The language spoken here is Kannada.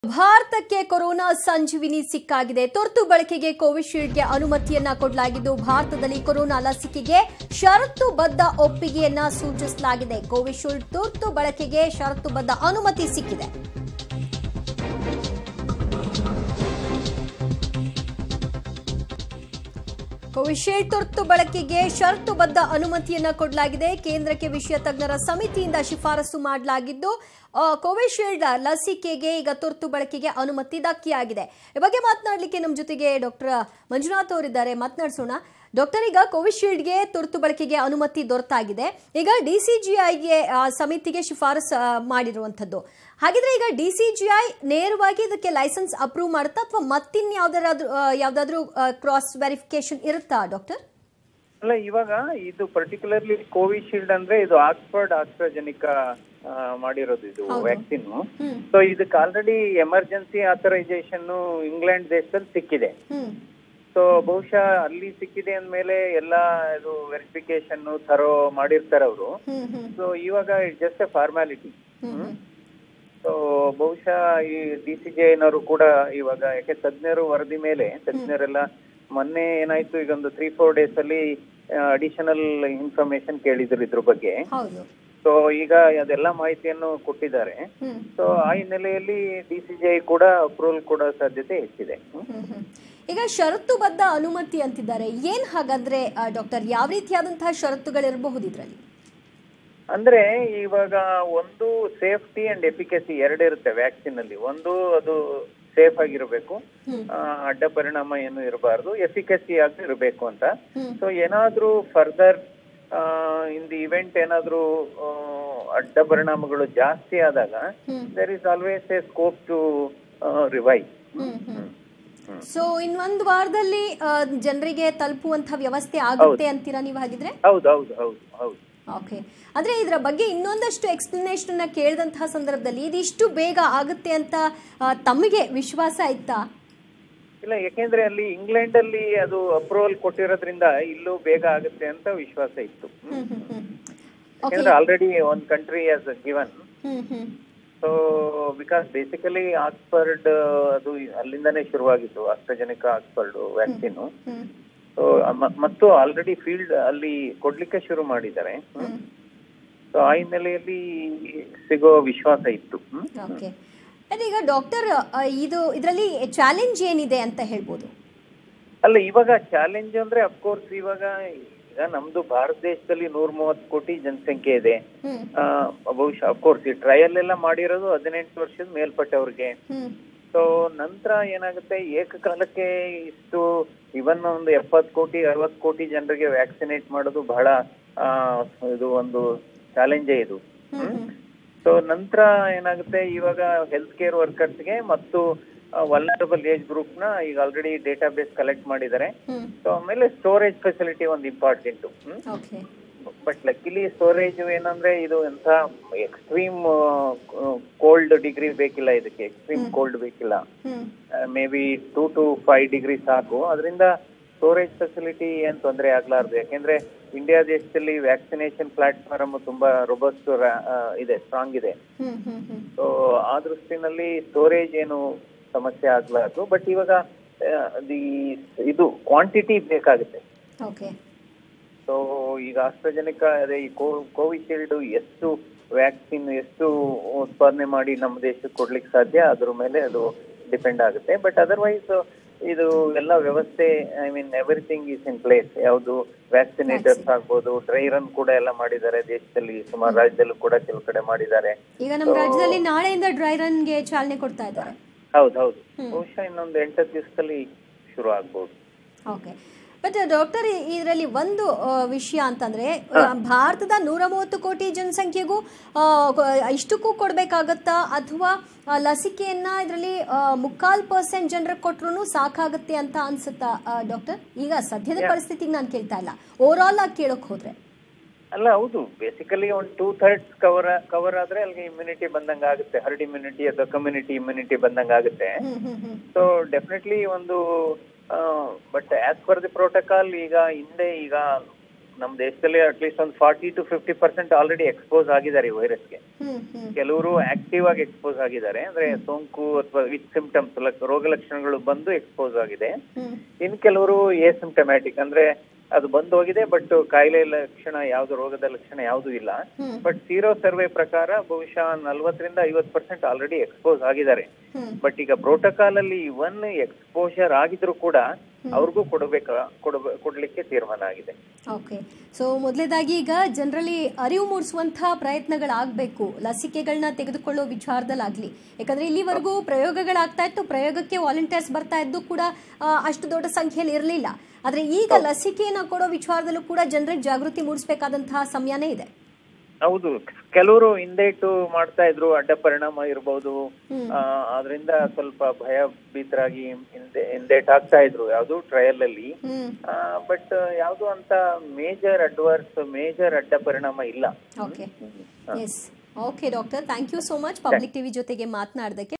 ಭಾರತಕ್ಕೆ ಕೊರೋನಾ ಸಂಜೀವಿನಿ ಸಿಕ್ಕಾಗಿದೆ ತುರ್ತು ಬಳಕೆಗೆ ಕೋವಿಶೀಲ್ಡ್ಗೆ ಅನುಮತಿಯನ್ನ ಕೊಡಲಾಗಿದ್ದು ಭಾರತದಲ್ಲಿ ಕೊರೋನಾ ಲಸಿಕೆಗೆ ಷರತ್ತುಬದ್ಧ ಒಪ್ಪಿಗೆಯನ್ನ ಸೂಚಿಸಲಾಗಿದೆ ಕೋವಿಶೀಲ್ಡ್ ತುರ್ತು ಬಳಕೆಗೆ ಷರತ್ತುಬದ್ಧ ಅನುಮತಿ ಸಿಕ್ಕಿದೆ ಕೋವಿಶೀಲ್ಡ್ ತುರ್ತು ಬಳಕೆಗೆ ಷರತ್ತುಬದ್ಧ ಅನುಮತಿಯನ್ನ ಕೊಡಲಾಗಿದೆ ಕೇಂದ್ರಕ್ಕೆ ವಿಷಯ ತಜ್ಞರ ಸಮಿತಿಯಿಂದ ಶಿಫಾರಸು ಮಾಡಲಾಗಿದ್ದು ಆ, ಕೋವಿಶೀಲ್ಡ್ ಲಸಿಕೆಗೆ ಈಗ ತುರ್ತು ಬಳಕೆಗೆ ಅನುಮತಿ ದಕ್ಕಿಯಾಗಿದೆ ಈ ಬಗ್ಗೆ ಮಾತನಾಡಲಿಕ್ಕೆ ನಮ್ಮ ಜೊತೆಗೆ ಡಾಕ್ಟರ್ ಮಂಜುನಾಥ್ ಅವರಿದ್ದಾರೆ ಮಾತನಾಡಿಸೋಣ ಡಾಕ್ಟರ್ ಈಗ ಕೋವಿಶೀಲ್ಡ್ಗೆ ತುರ್ತು ಬಳಕೆಗೆ ಅನುಮತಿ ದೊರೆತಾಗಿದೆ ಈಗ ಡಿಸಿಜಿಐಗೆ ಸಮಿತಿಗೆ ಶಿಫಾರಸು ಆ, ಮಾಡಿರುವಂಥದ್ದು ಹಾಗಿದ್ರೆ ಈಗ ಡಿಸಿಜಿಐ ನೇರವಾಗಿ ಇದಕ್ಕೆ ಲೈಸೆನ್ಸ್ ಅಪ್ರೂವ್ ಮಾಡುತ್ತಾ ಅಥವಾ ಮತ್ತಿನ್ಯಾವ್ದಾದ್ರೂ ಯಾವ್ದಾದ್ರೂ ಕ್ರಾಸ್ ವೆರಿಫಿಕೇಶನ್ ಇರುತ್ತಾ ಡಾಕ್ಟರ್ ಅಲ್ಲ ಇವಾಗ ಇದು ಪರ್ಟಿಕ್ಯುಲರ್ಲಿ ಕೋವಿಶೀಲ್ಡ್ ಅಂದ್ರೆ ಇದು ಆಕ್ಸ್ಫರ್ಡ್ ಆಸ್ಟ್ರಾಜೆನಿಕಾ ಮಾಡಿರೋದು ಇದು ಹೌದು. ವ್ಯಾಕ್ಸಿನ್ ಹ್ಮ್ ಸೊ ಇದಕ್ಕೆ ಆಲ್ರೆಡಿ ಎಮರ್ಜೆನ್ಸಿ ಆಥರೈಸೇಷನ್ ಇಂಗ್ಲೆಂಡ್ ದೇಶದಲ್ಲಿ ಸಿಕ್ಕಿದೆ ಹ್ಮ್ ಸೊ ಬಹುಶಃ ಅಲ್ಲಿ ಸಿಕ್ಕಿದೆ ಅಂದ್ಮೇಲೆ ಎಲ್ಲ ಇದು ವೆರಿಫಿಕೇಶನ್ ಥರೋ ಮಾಡಿರ್ತಾರೆ ಅವರು ಹ್ಮ್ ಹ್ಮ್ ಸೊ ಇವಾಗ it just a formality hmm hmm so ಬಹುಶಃ ಈ ಡಿ ಸಿ ಜೆ ಏನವರು ಕೂಡ ಇವಾಗ ಯಾಕೆ ತಜ್ಞರು ವರದಿ ಮೇಲೆ ತಜ್ಞರೆಲ್ಲ ಮೊನ್ನೆ ಏನಾಯ್ತು ಈಗ ಒಂದು ತ್ರೀ ಫೋರ್ ಡೇಸ್ ಅಲ್ಲಿ ಅಡಿಷನಲ್ ಇನ್ಫಾರ್ಮೇಶನ್ ಕೇಳಿದ್ರು ಇದ್ರ ಬಗ್ಗೆ ಹೌದು ಸೊ ಈಗ ಅದೆಲ್ಲ ಮಾಹಿತಿಯನ್ನು ಕೊಟ್ಟಿದ್ದಾರೆ ಹ್ಮ್ ಸೊ ಆ ಹಿನ್ನೆಲೆಯಲ್ಲಿ ಡಿ ಸಿ ಜೆ ಕೂಡ ಅಪ್ರೂವಲ್ ಕೊಡೋ ಸಾಧ್ಯತೆ ಹೆಚ್ಚಿದೆ ಹ್ಮ್. ಹ್ಮ್ ಹ್ಮ್. ಈಗ ಷರತ್ತುಬದ್ಧ ಅನುಮತಿ ಅಂತಿದ್ದಾರೆ ಏನ್ ಹಾಗಾದ್ರೆ ಆ, ಡಾಕ್ಟರ್ ಯಾವ ರೀತಿಯಾದಂತಹ ಷರತ್ತುಗಳಿರಬಹುದು ಇದರಲ್ಲಿ ಅಂದ್ರೆ ಇವಾಗ ಒಂದು ಸೇಫ್ಟಿ ಅಂಡ್ ಎಫಿಕಸಿ ಎರಡಿರುತ್ತೆ ವ್ಯಾಕ್ಸಿನ್ ಅಲ್ಲಿ ಒಂದು ಅದು ಸೇಫ್ ಆಗಿರಬೇಕು ಹ್ಮ್ ಆ, ಅಡ್ಡ ಪರಿಣಾಮ ಏನು ಇರಬಾರ್ದು ಎಫಿಕಸಿ ಆಗಿ ಇರಬೇಕು ಅಂತ ಹ್ಮ್ ಸೊ ಏನಾದ್ರೂ ಫರ್ದರ್ ಇನ್ ದಿ ಇವೆಂಟ್ ಏನಾದ್ರೂ ಆ, ಅಡ್ಡ ಪರಿಣಾಮಗಳು ಜಾಸ್ತಿ ಆದಾಗ hmm there is always a scope to revive hmm hmm so ಇನ್ನೊಂದು ವಾರದಲ್ಲಿ ಜನರಿಗೆ ತಲುಪುವಂತಹ ವ್ಯವಸ್ಥೆ ಆಗುತ್ತೆ ಅಂತೀರಾ ನೀವು ಹಾಗಿದ್ರೆ ಹೌದು ಹೌದು ಹೌದು ಹೌದು ಓಕೆ ಅಂದ್ರೆ ಇದರ ಬಗ್ಗೆ ಇನ್ನೊಂದಷ್ಟು ಎಕ್ಸ್ಪ್ಲನೇಷನ್ ಅನ್ನ ಕೇಳಿದಂತಹ ಸಂದರ್ಭದಲ್ಲಿ ಇದಿಷ್ಟು ಬೇಗ ಆಗುತ್ತೆ ಅಂತ ಆ, ತಮಗೆ ವಿಶ್ವಾಸ ಇತ್ತಾ ಇಲ್ಲ ಯಾಕೆಂದ್ರೆ ಅಲ್ಲಿ ಇಂಗ್ಲೆಂಡ್ ಅಲ್ಲಿ ಅದು ಅಪ್ರೂವಲ್ ಕೊಟ್ಟಿರೋದ್ರಿಂದ ಇಲ್ಲೂ ಬೇಗ ಆಗುತ್ತೆ ಅಂತ ವಿಶ್ವಾಸ ಇತ್ತು hmm. Hmm hmm hmm okay ಯಾಕೆಂದ್ರೆ ಆಲ್ರೆಡಿ ಒಂದ್ country as given hmm hmm so because basically Oxford ಅದು ಅಲ್ಲಿಂದಾನೇ ಶುರುವಾಗಿತ್ತು AstraZeneca Oxford vaccine hmm so ಮತ್ತು ಆಲ್ರೆಡಿ ಫೀಲ್ಡ್ ಅಲ್ಲಿ ಕೊಡ್ಲಿಕ್ಕೆ ಶುರು ಮಾಡಿದ್ದಾರೆ ಹ್ಮ್ ಸೊ ಆ ಹಿನ್ನೆಲೆಯಲ್ಲಿ ಸಿಗೋ ವಿಶ್ವಾಸ ಇತ್ತು ಹ್ಮ್. ಓಕೆ ಅದೇ ಈಗ ಡಾಕ್ಟರ್ ಇದು ಇದರಲ್ಲಿ ಚಾಲೆಂಜ್ ಏನಿದೆ ಅಂತ ಹೇಳ್ಬೋದು ಅಲ್ಲ ಇವಾಗ ಚಾಲೆಂಜ್ ಅಂದ್ರೆ ಅಫ್ಕೋರ್ಸ್ ಇವಾಗ ಈಗ ನಮ್ದು ಭಾರತ ದೇಶದಲ್ಲಿ ನೂರ ಮೂವತ್ತು ಕೋಟಿ ಜನಸಂಖ್ಯೆ ಇದೆ ಹ್ಮ್ ಆ, ಬಹುಶಃ ಅಫ್ಕೋರ್ಸ್ ಈ ಟ್ರಯಲ್ ಎಲ್ಲ ಮಾಡಿರೋದು ಹದಿನೆಂಟು ವರ್ಷದ ಮೇಲ್ಪಟ್ಟವ್ರಿಗೆ ಹ್ಮ್ ಸೊ ನಂತರ ಏನಾಗುತ್ತೆ ಏಕಕಾಲಕ್ಕೆ ಇಷ್ಟು ಇವನ್ ಒಂದು ಎಪ್ಪತ್ತು ಕೋಟಿ ಅರವತ್ತು ಕೋಟಿ ಜನರಿಗೆ ವ್ಯಾಕ್ಸಿನೇಟ್ ಮಾಡೋದು ಬಹಳ ಆ, ಇದು ಒಂದು ಚಾಲೆಂಜೇ ಇದು ಹ್ಮ್ ಹ್ಮ್ ಸೊ ನಂತರ ಏನಾಗುತ್ತೆ ಇವಾಗ ಹೆಲ್ತ್ ಕೇರ್ ವರ್ಕರ್ಸ್ಗೆ ಮತ್ತು ವಲ್ನರಬಲ್ ಏಜ್ ಗ್ರೂಪ್ ನ ಈಗ ಆಲ್ರೆಡಿ ಡೇಟಾ ಬೇಸ್ ಕಲೆಕ್ಟ್ ಮಾಡಿದ್ದಾರೆ ಹ್ಮ್ ಸೊ ಆಮೇಲೆ ಸ್ಟೋರೇಜ್ ಫೆಸಿಲಿಟಿ ಒಂದು important okay but luckily storage ಏನಂದ್ರೆ ಇದು ಎಂತ ಎಕ್ಸ್ಟ್ರೀಮ್ ಕೋಲ್ಡ್ ಡಿಗ್ರಿ ಬೇಕಿಲ್ಲ ಇದಕ್ಕೆ ಎಕ್ಸ್ಟ್ರೀಮ್ ಕೋಲ್ಡ್ ಬೇಕಿಲ್ಲ hmm maybe two to five degree ಸಾಕು ಅದರಿಂದ ಸ್ಟೋರೇಜ್ ಫೆಸಿಲಿಟಿ ಏನ್ ತೊಂದರೆ ಆಗ್ಲಾರ್ದು ಯಾಕೆಂದ್ರೆ ಇಂಡಿಯಾ ದೇಶದಲ್ಲಿ ವ್ಯಾಕ್ಸಿನೇಷನ್ ಪ್ಲಾಟ್ಫಾರ್ಮ್ ತುಂಬಾ ರೊಬಸ್ಟ್ ಇದೆ ಸ್ಟ್ರಾಂಗ್ ಇದೆ ಹ್ಮ್ ಹ್ಮ್ ಹ್ಮ್ ಸೊ ಆ ದೃಷ್ಟಿನಲ್ಲಿ ಸ್ಟೋರೇಜ್ ಏನು ಸಮಸ್ಯೆ ಆಗ್ಲಾರ್ದು ಬಟ್ ಇವಾಗ ಆ, ದಿ ಇದು ಕ್ವಾಂಟಿಟಿ ಬೇಕಾಗುತ್ತೆ ಓಕೆ ಸೊ ಈಗ ಆಸ್ಟ್ರಜನಿಕ ಅದೇ ಈ ಕೋವಿಶೀಲ್ಡ್ ಎಷ್ಟು ವ್ಯಾಕ್ಸಿನ್ ಎಷ್ಟು ಉತ್ಪಾದನೆ ಮಾಡಿ ನಮ್ಮ ದೇಶಕ್ಕೆ ಕೊಡ್ಲಿಕ್ಕೆ ಸಾಧ್ಯ ಅದ್ರ ಮೇಲೆ ಅದು ಡಿಪೆಂಡ್ ಆಗುತ್ತೆ ಬಟ್ ಅದರ್ವೈಸ್ ಇದು ಎಲ್ಲ ವ್ಯವಸ್ಥೆ I mean everything is in place ಯಾವುದು ವ್ಯಾಕ್ಸಿನೇಟರ್ಸ್ ಆಗ್ಬೋದು ಡ್ರೈ ರನ್ ಕೂಡ ಎಲ್ಲ ಮಾಡಿದ್ದಾರೆ ದೇಶದಲ್ಲಿ ಸುಮಾರು ರಾಜ್ಯದಲ್ಲೂ ಕೂಡ ಕೆಲವು ಕಡೆ ಮಾಡಿದ್ದಾರೆ ಈಗ ನಮ್ಮ ರಾಜ್ಯದಲ್ಲಿ ನಾಳೆಯಿಂದ ಡ್ರೈ ರನ್ಗೆ ಚಾಲನೆ ಕೊಡ್ತಾ ಇದ್ದಾರೆ ಹೌದು ಹೌದು ಬಹುಶಃ ಇನ್ನೊಂದು ಎಂಟತ್ತು ದಿವಸದಲ್ಲಿ ಶುರು ಆಗ್ಬೋದು ಓಕೆ ಬಟ್ ಡಾಕ್ಟರ್ ಇದರಲ್ಲಿ ಒಂದು ಆ, ವಿಷಯ ಅಂತಂದ್ರೆ ಆ, ಭಾರತದ ನೂರ ಮೂವತ್ತು ಕೋಟಿ ಜನಸಂಖ್ಯೆಗೂ ಆ, ಕ- ಇಷ್ಟಕ್ಕೂ ಕೊಡಬೇಕಾಗತ್ತಾ ಅಥವಾ ಆ, ಲಸಿಕೆಯನ್ನ ಇದರಲ್ಲಿ ಮುಕ್ಕಾಲ್ ಪರ್ಸೆಂಟ್ ಜನರಿಗೆ ಕೊಟ್ರು ಸಾಕಾಗುತ್ತೆ ಅಂತ ಅನ್ಸುತ್ತಾ ಡಾಕ್ಟರ್ ಈಗ ಸದ್ಯದ ಪರಿಸ್ಥಿತಿಗೆ ನಾನು ಕೇಳ್ತಾ ಇಲ್ಲ ಓವರ್ ಆಲ್ ಆಗಿ ಕೇಳಕ್ ಹೋದ್ರೆ ಅಲ್ಲ ಹೌದು ಬೇಸಿಕಲಿ ಒಂದು ಟೂ ಥರ್ಡ್ಸ್ ಕವರ್ ಕವರ್ ಆದ್ರೆ ಅಲ್ಲಿಗೆ ಇಮ್ಯುನಿಟಿ ಬಂದಂಗ ಆಗುತ್ತೆ ಹರ್ಡ್ ಇಮ್ಯುನಿಟಿ ಅಥವಾ ಕಮ್ಯುನಿಟಿ ಇಮ್ಯುನಿಟಿ ಬಂದಂಗ ಆಗುತ್ತೆ hmm hmm hmm so definitely ಒಂದು but as per the protocol ಈಗ ಹಿಂದೆ ಈಗ ನಮ್ಮ ದೇಶದಲ್ಲಿ ಅಟ್ಲೀಸ್ಟ್ ಒಂದು forty to fifty percent already exposed ಆಗಿದ್ದಾರೆ ಈ ವೈರಸ್ಗೆ ಹ್ಮ್ ಹ್ಮ್ ಕೆಲವರು ಆಕ್ಟಿವ್ ಆಗಿ ಎಕ್ಸ್ಪೋಸ್ ಆಗಿದ್ದಾರೆ ಅಂದ್ರೆ ಸೋಂಕು ಅಥವಾ ವಿತ್ ಸಿಂಪ್ಟಮ್ಸ್ ರೋಗ ಲಕ್ಷಣಗಳು ಬಂದು ಎಕ್ಸ್ಪೋಸ್ ಆಗಿದೆ ಹ್ಮ್ ಇನ್ ಕೆಲವರು ಸಿಂಪ್ಟಮ್ಯಾಟಿಕ್ ಅಂದ್ರೆ ಅದು ಬಂದು ಹೋಗಿದೆ ಬಟ್ ಕಾಯಿಲೆ ಲಕ್ಷಣ ಯಾವ್ದು ರೋಗದ ಲಕ್ಷಣ ಯಾವ್ದು ಇಲ್ಲ ಹ್ಮ್ ಬಟ್ ಸೀರೋ ಸರ್ವೆ ಪ್ರಕಾರ ಬಹುಶಃ ನಲ್ವತ್ತರಿಂದ ಐವತ್ ಪರ್ಸೆಂಟ್ ಆಲ್ರೆಡಿ ಎಕ್ಸ್ಪೋಸ್ ಆಗಿದ್ದಾರೆ ಹ್ಮ್ ಬಟ್ ಈಗ ಪ್ರೋಟೋಕಾಲ್ ಅಲ್ಲಿ ಇವನ್ ಎಕ್ಸ್ಪೋಜರ್ ಆಗಿದ್ರು ಕೂಡ ಅವ್ರಿಗೂ ಕೊಡಬೇಕ ಕೊಡಬ ಕೊಡ್ಲಿಕ್ಕೆ ತೀರ್ಮಾನ ಆಗಿದೆ ಓಕೆ ಸೊ ಮೊದಲೇದಾಗಿ ಈಗ ಜನರಲ್ಲಿ ಅರಿವು ಮೂಡಿಸುವಂತಹ ಪ್ರಯತ್ನಗಳಾಗಬೇಕು ಲಸಿಕೆಗಳನ್ನ ತೆಗೆದುಕೊಳ್ಳೋ ವಿಚಾರದಲ್ಲಾಗ್ಲಿ ಯಾಕಂದ್ರೆ ಇಲ್ಲಿವರೆಗೂ ಪ್ರಯೋಗಗಳಾಗ್ತಾ ಇತ್ತು ಪ್ರಯೋಗಕ್ಕೆ ವಾಲಂಟಿಯರ್ಸ್ ಬರ್ತಾ ಇದ್ದು ಕೂಡ ಆ, ಅಷ್ಟು ದೊಡ್ಡ ಸಂಖ್ಯೆಯಲ್ಲಿ ಇರಲಿಲ್ಲ ಆದ್ರೆ ಈಗ ಲಸಿಕೆಯನ್ನ ಕೊಡೋ ವಿಚಾರದಲ್ಲೂ ಕೂಡ ಜನರಿಗೆ ಜಾಗೃತಿ ಮೂಡಿಸಬೇಕಾದಂತಹ ಸಮಯನೇ ಇದೆ ಹೌದು ಕೆಲವರು ಹಿಂದೇಟು ಮಾಡ್ತಾ ಇದ್ರು ಅಡ್ಡ ಪರಿಣಾಮ ಇರಬಹುದು ಹ್ಮ್. ಅದರಿಂದ ಸ್ವಲ್ಪ ಭಯ ಭೀತರಾಗಿ ಹಿಂದೆ ಹಿಂದೇಟ್ ಆಗ್ತಾ ಇದ್ರು ಯಾವ್ದು ಟ್ರಯಲ್ ಅಲ್ಲಿ ಹ್ಮ್ ಬಟ್ ಯಾವ್ದು ಅಂತ ಮೇಜರ್ ಅಡ್ವರ್ಸ್ ಮೇಜರ್ ಅಡ್ಡ ಪರಿಣಾಮ ಇಲ್ಲ okay yes okay doctor thank you so much public TV ಜೊತೆಗೆ ಮಾತನಾಡೋದಕ್ಕೆ